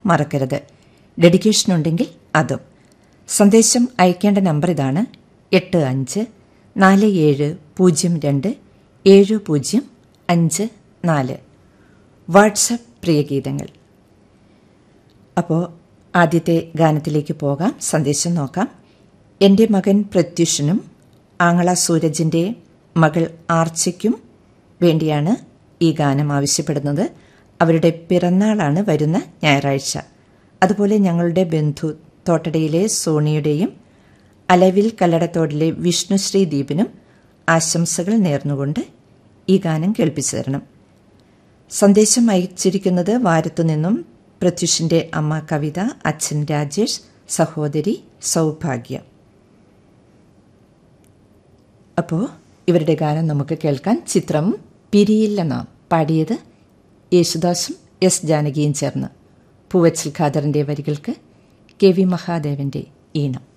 മറക്കരുത് ഡെഡിക്കേഷൻ ഉണ്ടെങ്കിൽ അതും സന്ദേശം അയക്കേണ്ട നമ്പർ ഇതാണ് എട്ട് അഞ്ച് നാല് ഏഴ് പൂജ്യം രണ്ട് ഏഴ് പൂജ്യം അഞ്ച് നാല് വാട്സപ്പ് പ്രിയഗീതങ്ങൾ അപ്പോൾ ആദ്യത്തെ ഗാനത്തിലേക്ക് പോകാം സന്ദേശം നോക്കാം എൻ്റെ മകൻ പ്രത്യുഷനും ആങ്ങള സൂരജിൻ്റെ മകൾ ആർച്ചയ്ക്കും വേണ്ടിയാണ് ഈ ഗാനം ആവശ്യപ്പെടുന്നത് അവരുടെ പിറന്നാളാണ് വരുന്ന ഞായറാഴ്ച അതുപോലെ ഞങ്ങളുടെ ബന്ധു തോട്ടടയിലെ സോണിയുടെയും അലവിൽ കല്ലടത്തോടിലെ വിഷ്ണുശ്രീ ദീപിനും ആശംസകൾ നേർന്നുകൊണ്ട് ഈ ഗാനം കേൾപ്പിച്ചു തരണം സന്ദേശം അയച്ചിരിക്കുന്നത് വാരത്തുനിന്നും പ്രത്യുഷിന്റെ അമ്മ കവിത അച്ഛൻ രാജേഷ് സഹോദരി സൗഭാഗ്യ അപ്പോൾ ഇവരുടെ ഗാനം നമുക്ക് കേൾക്കാൻ ചിത്രം പിരിയില്ല നാം പാടിയത് യേശുദാസും എസ് ജാനകിയും ചേർന്ന് പൂവച്ചൽ ഖാദറിന്റെ വരികൾക്ക് കെ വി മഹാദേവന്റെ ഈണം